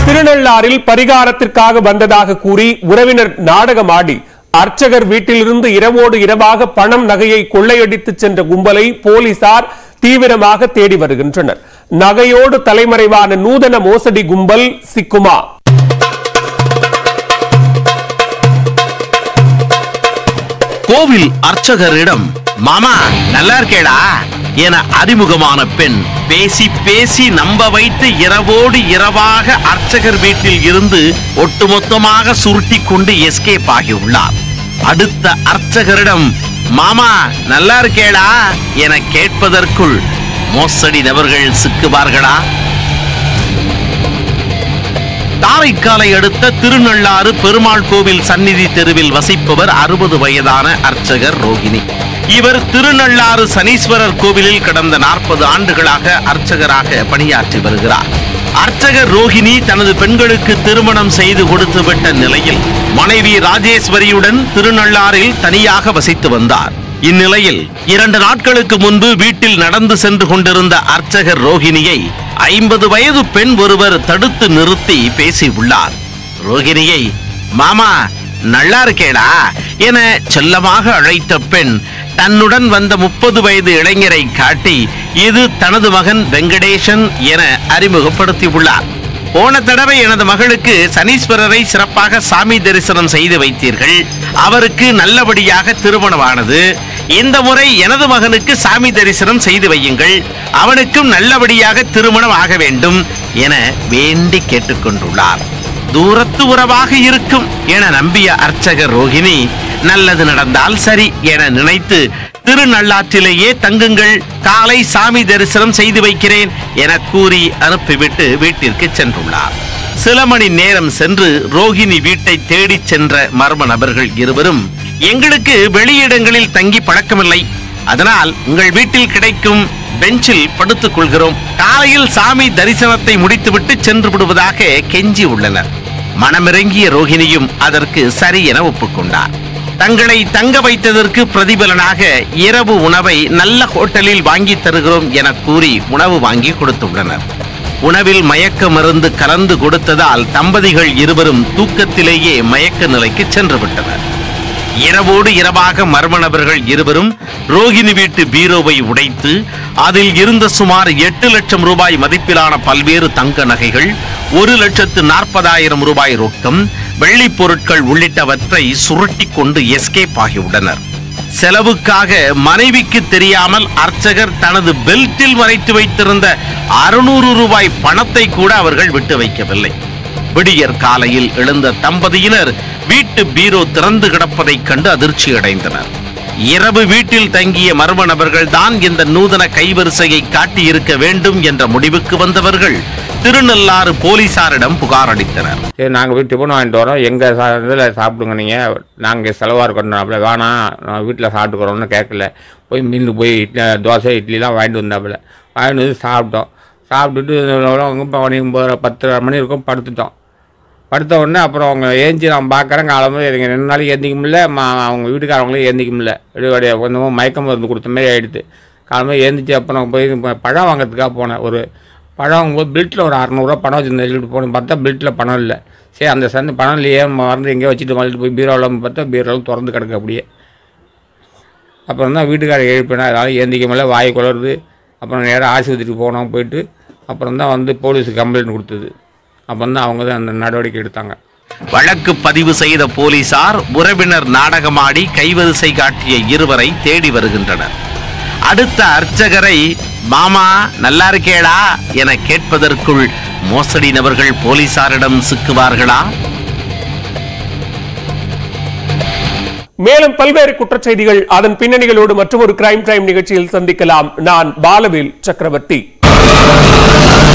திருநள்ளாறில் பரிகாரத்திற்காக வந்ததாக கூறி உறவினர் நாடகமாடி அர்ச்சகர் வீட்டிலிருந்து இரவோடு இரவாக பணம் நகையை கொள்ளையடித்து சென்ற கும்பலை போலீசார் தீவிரமாக தேடி வருகின்றனர் நகையோடு தலைமறைவான நூதன மோசடி கும்பல் சிக்குமா கோவில் அர்ச்சகரிடம் மாமா நல்லா இருக்கேடா என அறிமுகமான பெண் பேசி பேசி நம்ப வைத்து இரவோடு இரவாக அர்ச்சகர் வீட்டில் இருந்து ஒட்டுமொத்தமாக சுருட்டி கொண்டு எஸ்கேப் ஆகியுள்ளார் அடுத்த அர்ச்சகரிடம் மாமா நல்லா இருக்கேடா என கேட்பதற்குள் மோசடி நபர்கள் சிக்குவார்களா காரைக்காலை அடுத்த திருநள்ளாறு பெருமாள் கோவில் சந்நிதி தெருவில் வசிப்பவர் அறுபது வயதான அர்ச்சகர் ரோகிணி இவர் திருநள்ளாறு சனீஸ்வரர் கோவிலில் கடந்த நாற்பது ஆண்டுகளாக அர்ச்சகராக பணியாற்றி வருகிறார் அர்ச்சகர் ரோகிணி தனது பெண்களுக்கு திருமணம் செய்து கொடுத்துவிட்ட நிலையில் மனைவி ராஜேஸ்வரியுடன் திருநள்ளாறில் தனியாக வசித்து வந்தார் இந்நிலையில் இரண்டு நாட்களுக்கு முன்பு வீட்டில் நடந்து சென்று கொண்டிருந்த அர்ச்சகர் ரோகிணியை ஐம்பது வயது பெண் ஒருவர் தடுத்து நிறுத்தி பேசியுள்ளார் ரோகிணியை மாமா நல்லா இருக்கேடா என செல்லமாக அழைத்த பெண் தன்னுடன் வந்த முப்பது வயது இளைஞரை காட்டி இது தனது மகன் வெங்கடேசன் என அறிமுகப்படுத்தியுள்ளார் போன தடவை எனது மகளுக்கு சனீஸ்வரரை சிறப்பாக சாமி தரிசனம் செய்து வைத்தீர்கள் அவருக்கு நல்லபடியாக திருமணமானது இந்த முறை எனது மகனுக்கு சாமி தரிசனம் செய்து வையுங்கள் அவனுக்கும் நல்லபடியாக திருமணம் ஆக வேண்டும் என வேண்டி கேட்டுக்கொண்டுள்ளார் தூரத்து உறவாக இருக்கும் என நம்பிய அர்ச்சகர் ரோகிணி நல்லது நடந்தால் சரி என நினைத்து திருநள்ளாற்றிலேயே தங்குங்கள் காலை சாமி தரிசனம் செய்து வைக்கிறேன் என கூறி அனுப்பிவிட்டு வீட்டிற்கு சென்றுள்ளார் சில மணி நேரம் சென்று ரோகிணி வீட்டை தேடிச் சென்ற மர்ம நபர்கள் இருவரும் எங்களுக்கு வெளியிடங்களில் தங்கி பழக்கமில்லை அதனால் உங்கள் வீட்டில் கிடைக்கும் பெஞ்சில் படுத்துக் கொள்கிறோம் காலையில் சாமி தரிசனத்தை முடித்துவிட்டு சென்று விடுவதாக கெஞ்சி உள்ளனர் மனமிறங்கிய ரோகிணியும் அதற்கு சரி என ஒப்புக்கொண்டார் தங்களை தங்க வைத்ததற்கு பிரதிபலனாக இரவு உணவை நல்ல ஹோட்டலில் வாங்கி தருகிறோம் என கூறி உணவு வாங்கி கொடுத்துள்ளனர் உணவில் மயக்க மருந்து கலந்து கொடுத்ததால் தம்பதிகள் இருவரும் தூக்கத்திலேயே மயக்க நிலைக்கு சென்று விட்டனர் இரவோடு இரவாக மர்ம நபர்கள் இருவரும் ரோகிணி வீட்டு பீரோவை உடைத்து அதில் இருந்த சுமார் எட்டு லட்சம் ரூபாய் மதிப்பிலான பல்வேறு தங்க நகைகள் ஒரு லட்சத்து நாற்பதாயிரம் ரூபாய் ரொக்கம் வெள்ளிப் பொருட்கள் உள்ளிட்டவற்றை சுருட்டி கொண்டு எஸ்கேப் ஆகியுள்ளனர் செலவுக்காக மனைவிக்கு தெரியாமல் அர்ச்சகர் தனது பெல்ட்டில் மறைத்து வைத்திருந்த அறுநூறு ரூபாய் பணத்தை கூட அவர்கள் விட்டு வைக்கவில்லை விடியற் காலையில் எழுந்த தம்பதியினர் வீட்டு பீரோ திறந்து கிடப்பதைக் கண்டு அதிர்ச்சி அடைந்தனர் இரவு வீட்டில் தங்கிய மர்ம நபர்கள் தான் இந்த நூதன கைவரிசையை காட்டியிருக்க வேண்டும் என்ற முடிவுக்கு வந்தவர்கள் திருநள்ளாறு போலீசாரிடம் புகார் அளித்தனர் சரி நாங்கள் போய் டிஃபன் வாங்கிட்டு வரோம் எங்கள் சா இதில் சாப்பிடுங்க நீங்கள் நாங்கள் செலவாக இருக்கணும் அப்படி வேணாம் நான் வீட்டில் சாப்பிட்டுக்கிறோம்னு கேட்கல போய் மீன் போய் இட்லி தோசை இட்லிலாம் வாங்கிட்டு வந்தாப்புல வாங்கிட்டு வந்து சாப்பிட்டோம் சாப்பிட்டுட்டு இப்போ ஒன்பது பத்து மணி இருக்கும் படுத்துட்டோம் படுத்த உடனே அப்புறம் அவங்க ஏஞ்சி நான் பார்க்குறேன் காலம்பு எனக்கு ரெண்டு நாளைக்கு ஏந்திக்க முடியல மா அவங்க வீட்டுக்காரவங்களும் ஏந்திக்க முடியல அப்படியே அப்படியே கொஞ்சமாக மயக்கம் மருந்து கொடுத்த மாதிரி ஆகிடுது காலம்பு ஏந்திச்சு அப்புறம் போய் ப- பழம் வாங்குறதுக்காக போனேன் ஒரு பழம் வாங்கும்போது பில்ட்டில் ஒரு அறநூறுவா பணம் வச்சுருந்தேன் எழுதிட்டு போனேன் பார்த்தா பில்ட்டில் பணம் இல்லை சரி அந்த சந்தை பணம் இல்லையே மறந்து எங்கேயோ வச்சுட்டு மறுபடியும் போய் பீரோவில் பார்த்தா பீரோவில் திறந்து கிடக்கு அப்படியே அப்புறம் தான் வீட்டுக்காரர் எழுப்பினா அதனால் ஏந்திக்க முடியல வாய் குளருது அப்புறம் நேராக ஆஸ்பத்திரிக்கு போனோம் போயிட்டு அப்புறம் தான் வந்து போலீஸுக்கு கம்ப்ளைண்ட் கொடுத்தது அப்புறம் தான் அவங்க தான் அந்த நடவடிக்கை எடுத்தாங்க வழக்கு பதிவு செய்த போலீசார் உறவினர் நாடகமாடி கைவரிசை காட்டிய இருவரை தேடி வருகின்றனர் அடுத்த அர்ச்சகரை மாமா நல்லா இருக்கேடா என கேட்பதற்குள் மோசடி நபர்கள் போலீசாரிடம் சிக்குவார்களா மேலும் பல்வேறு குற்றச்செய்திகள் அதன் பின்னணிகளோடு மற்றொரு கிரைம் டைம் நிகழ்ச்சியில் சந்திக்கலாம் நான் பாலவேல் சக்கரவர்த்தி